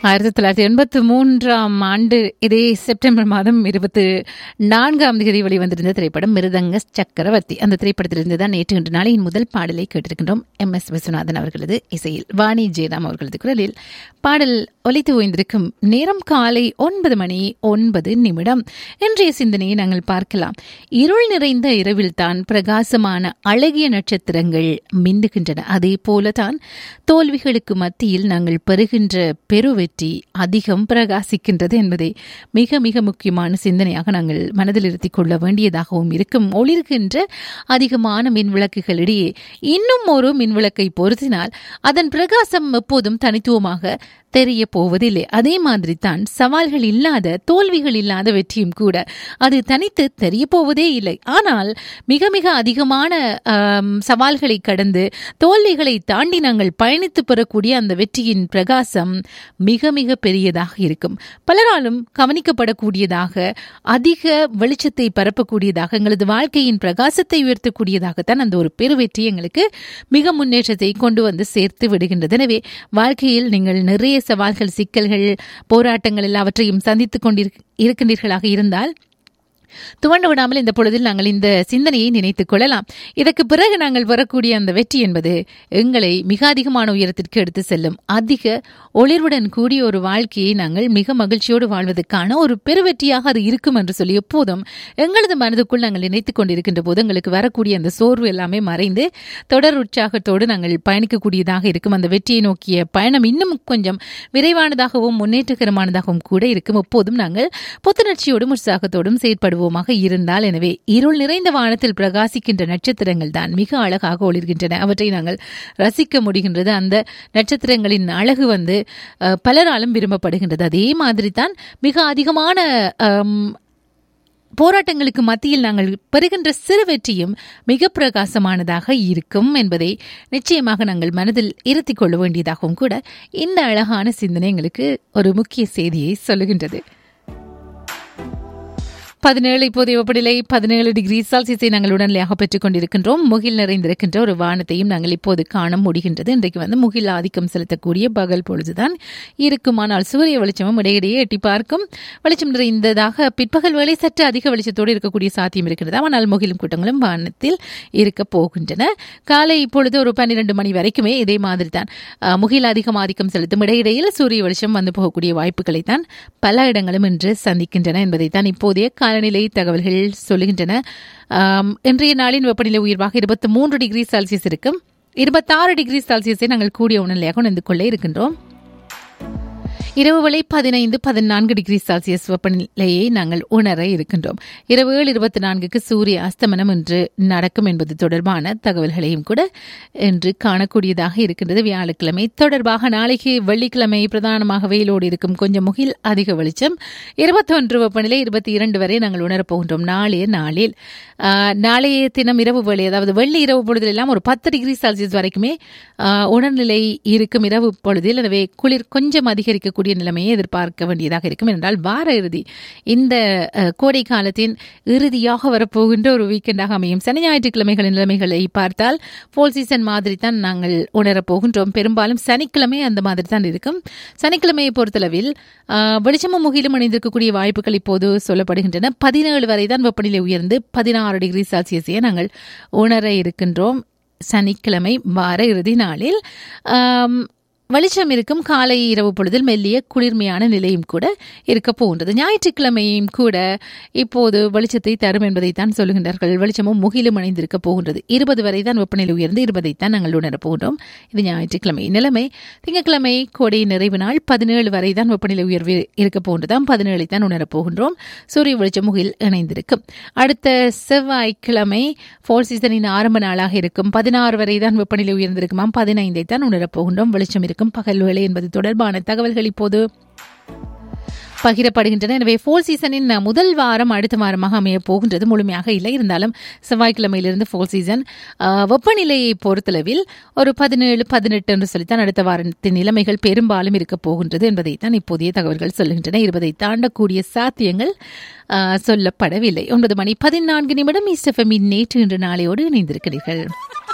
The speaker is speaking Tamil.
ஆயிரத்தி தொள்ளாயிரத்தி எண்பத்தி மூன்றாம் ஆண்டு இதே செப்டம்பர் மாதம் இருபத்தி நான்காம் தேதி வெளிவந்திருந்த திரைப்படம் மிருதங்க சக்கரவர்த்தி அந்த திரைப்படத்திலிருந்து தான் நேற்று இன்று நாளையின் முதல் பாடலை கேட்டிருக்கின்றோம் எம் எஸ் விஸ்வநாதன் அவர்களது இசையில் வாணி ஜெயராம் அவர்களது குரலில் பாடல் ஒலித்து ஓய்ந்திருக்கும் நேரம் காலை ஒன்பது மணி ஒன்பது நிமிடம் இன்றைய சிந்தனையை நாங்கள் பார்க்கலாம் இருள் நிறைந்த இரவில் தான் பிரகாசமான அழகிய நட்சத்திரங்கள் மின்னுகின்றன அதே போலதான் தோல்விகளுக்கு மத்தியில் நாங்கள் பெறுகின்ற பெருவெற்றி அதிகம் பிரகாசிக்கின்றது என்பதை மிக மிக முக்கியமான சிந்தனையாக நாங்கள் மனதில் இருத்திக் கொள்ள வேண்டியதாகவும் இருக்கும் ஒளிர்கின்ற அதிகமான மின் விளக்குகளிடையே இன்னும் ஒரு மின் விளக்கை பொருத்தினால் அதன் பிரகாசம் எப்போதும் தனித்துவமாக தெரிய போவதில்லை அதே மாதிரி தான் சவால்கள் இல்லாத தோல்விகள் இல்லாத வெற்றியும் கூட அது தனித்து தெரிய போவதே இல்லை ஆனால் மிக மிக அதிகமான ஆம், சவால்களை கடந்து தோல்விகளை தாண்டி நாங்கள் பயணித்து பெறக்கூடிய அந்த வெற்றியின் பிரகாசம் மிக மிக பெரியதாக இருக்கும் பலராலும் கவனிக்கப்படக்கூடியதாக அதிக வெளிச்சத்தை பரப்பக்கூடியதாக எங்களது வாழ்க்கையின் பிரகாசத்தை உயர்த்தக்கூடியதாகத்தான் அந்த ஒரு பெருவெற்றி எங்களுக்கு மிக முன்னேற்றத்தை கொண்டு வந்து சேர்த்து விடுகின்றது எனவே வாழ்க்கையில் நீங்கள் நிறைய சவால்கள் சிக்கல்கள் போராட்டங்கள் எல்லாவற்றையும் சந்தித்துக் கொண்டிருக்க இருக்கின்றீர்களாக இருந்தால் துவண்டு விடாமல் இந்த பொழுதில் நாங்கள் இந்த சிந்தனையை நினைத்துக் கொள்ளலாம் இதற்கு பிறகு நாங்கள் வரக்கூடிய அந்த வெற்றி என்பது எங்களை மிக அதிகமான உயரத்திற்கு எடுத்து செல்லும் அதிக ஒளிர்வுடன் கூடிய ஒரு வாழ்க்கையை நாங்கள் மிக மகிழ்ச்சியோடு வாழ்வதற்கான ஒரு பெருவெற்றியாக அது இருக்கும் என்று சொல்லி எப்போதும் எங்களது மனதுக்குள் நாங்கள் நினைத்துக் கொண்டிருக்கின்ற போது எங்களுக்கு வரக்கூடிய அந்த சோர்வு எல்லாமே மறைந்து தொடர் உற்சாகத்தோடு நாங்கள் பயணிக்கக்கூடியதாக இருக்கும் அந்த வெற்றியை நோக்கிய பயணம் இன்னும் கொஞ்சம் விரைவானதாகவும் முன்னேற்றகரமானதாகவும் கூட இருக்கும் எப்போதும் நாங்கள் புத்துணர்ச்சியோடும் உற்சாகத்தோடும் செயற்படுவோமாக இருந்தால் எனவே இருள் நிறைந்த வானத்தில் பிரகாசிக்கின்ற நட்சத்திரங்கள் தான் மிக அழகாக ஒளிர்கின்றன அவற்றை நாங்கள் ரசிக்க முடிகின்றது அந்த நட்சத்திரங்களின் அழகு வந்து அஹ், பலராலும் விரும்பப்படுகின்றது அதே மாதிரி தான் மிக அதிகமான அம், போராட்டங்களுக்கு மத்தியில் நாங்கள் பெறுகின்ற சிறு வெற்றியும் மிக பிரகாசமானதாக இருக்கும் என்பதை நிச்சயமாக நாங்கள் மனதில் இருத்திக் கொள்ள வேண்டியதாகவும் கூட இந்த அழகான சிந்தனை எங்களுக்கு ஒரு முக்கிய செய்தியை சொல்லுகின்றது பதினேழு இப்போதைய வெப்பநிலை பதினேழு டிகிரி செல்சியஸை நாங்கள் உடனடியாக பெற்றுக் கொண்டிருக்கின்றோம் முகில் நிறைந்திருக்கின்ற ஒரு வானத்தையும் நாங்கள் இப்போது காண முடிகின்றது இன்றைக்கு வந்து முகில் ஆதிக்கம் செலுத்தக்கூடிய பகல் பொழுதுதான் இருக்கும் ஆனால் சூரிய வெளிச்சமும் இடையிடையே எட்டி பார்க்கும் வெளிச்சம் நிறைந்ததாக பிற்பகல் வேளை சற்று அதிக வெளிச்சத்தோடு இருக்கக்கூடிய சாத்தியம் இருக்கிறது ஆனால் முகிலும் கூட்டங்களும் வானத்தில் இருக்க போகின்றன காலை இப்பொழுது ஒரு பன்னிரண்டு மணி வரைக்குமே இதே மாதிரி தான் அஹ், முகில் அதிகம் ஆதிக்கம் செலுத்தும் இடையிடையில் சூரிய வெளிச்சம் வந்து போகக்கூடிய வாய்ப்புகளை தான் பல இடங்களும் இன்று சந்திக்கின்றன என்பதைத்தான் இப்போதைய காலநிலை தகவல்கள் சொல்லுகின்றன ஆம், இன்றைய நாளின் வெப்பநிலை உயர்வாக இருபத்தி மூன்று டிகிரி செல்சியஸ் இருக்கும் இருபத்தாறு டிகிரி செல்சியஸை நாங்கள் கூடிய உணர்நிலையாக உணர்ந்து கொள்ள இருக்கின்றோம் இரவு வேளை பதினைந்து பதினான்கு டிகிரி செல்சியஸ் வெப்பநிலையை நாங்கள் உணர இருக்கின்றோம் இரவு ஏழு இருபத்தி நான்குக்கு சூரிய அஸ்தமனம் இன்று நடக்கும் என்பது தொடர்பான தகவல்களையும் கூட இன்று காணக்கூடியதாக இருக்கின்றது வியாழக்கிழமை தொடர்பாக நாளைக்கு வெள்ளிக்கிழமை பிரதானமாக வெயிலோடு இருக்கும் கொஞ்சம் முகில் அதிக வெளிச்சம் இருபத்தொன்று வெப்பநிலை இருபத்தி இரண்டு வரை நாங்கள் உணரப் போகின்றோம் நாளைய நாளில் ஆஹ், நாளைய தினம் இரவு வேளை அதாவது வெள்ளி இரவு பொழுதில் எல்லாம் ஒரு பத்து டிகிரி செல்சியஸ் வரைக்குமே ஆஹ், உணர்நிலை இருக்கும் இரவு பொழுதில் எனவே குளிர் கொஞ்சம் அதிகரிக்கக்கூடிய நிலைமையை எதிர்பார்க்க வேண்டியதாக இருக்கும் என்றால் வார இறுதி இந்த அஹ், கோடை காலத்தின் இறுதியாக வரப்போகின்ற ஒரு வீக்கெண்டாக அமையும் சனி ஞாயிற்றுக்கிழமைகளின் நிலைமைகளை பார்த்தால் போல் சீசன் மாதிரி தான் நாங்கள் உணரப் போகின்றோம் பெரும்பாலும் சனிக்கிழமை அந்த மாதிரி தான் இருக்கும் சனிக்கிழமையை பொறுத்தளவில் ஆஹ், வெளிச்சமும் முகிலும் இணைந்திருக்கக்கூடிய வாய்ப்புகள் இப்போது சொல்லப்படுகின்றன பதினேழு வரை தான் வெப்பநிலை உயர்ந்து பதினாறு டிகிரி செல்சியஸையே நாங்கள் உணர இருக்கின்றோம் சனிக்கிழமை வார இறுதி நாளில் ஆம், வெளிச்சம் இருக்கும் காலை இரவு பொழுதில் மெல்லிய குளிர்மையான நிலையும் கூட இருக்க போகின்றது ஞாயிற்றுக்கிழமையும் கூட இப்போது வெளிச்சத்தை தரும் என்பதைத்தான் சொல்லுகின்றார்கள் வெளிச்சமும் முகிலும் இணைந்திருக்க போகின்றது இருபது வரை தான் வெப்பநிலை உயர்ந்து இருபதைத்தான் நாங்கள் உணரப் போகின்றோம் இது ஞாயிற்றுக்கிழமை நிலைமை திங்கட்கிழமை கோடை நிறைவு நாள் பதினேழு வரை தான் வெப்பநிலை உயர்வு இருக்க போகின்றதாம் பதினேழை தான் உணரப் போகின்றோம் சூரிய வெளிச்சம் முகில் இணைந்திருக்கும் அடுத்த செவ்வாய்க்கிழமை ஃபோல் சீசனின் ஆரம்ப நாளாக இருக்கும் பதினாறு வரை தான் வெப்பநிலை உயர்ந்திருக்குமாம் பதினைந்தை தான் உணரப் போகின்றோம் வெளிச்சம் இருக்கும் பகல் வேளை என்பது தொடர்பான தகவல்கள் இப்போது பகிரப்படுகின்றன எனவே ஃபோல் சீசனின் முதல் வாரம் அடுத்த வாரமாக அமைய போகின்றது முழுமையாக இல்லை இருந்தாலும் செவ்வாய்க்கிழமையிலிருந்து ஃபோல் சீசன் ஆஹ், வெப்பநிலையை பொறுத்தளவில் ஒரு பதினேழு பதினெட்டு என்று சொல்லித்தான் அடுத்த வாரத்தின் நிலைமைகள் பெரும்பாலும் இருக்க போகின்றது என்பதைத்தான் இப்போதைய தகவல்கள் சொல்லுகின்றன இருபதை தாண்டக்கூடிய சாத்தியங்கள் ஆஹ், சொல்லப்படவில்லை ஒன்பது மணி பதினான்கு நிமிடம் இஸ்எஃப்எம்மின் நேற்று இன்று நாளையோடு இணைந்திருக்கிறீர்கள்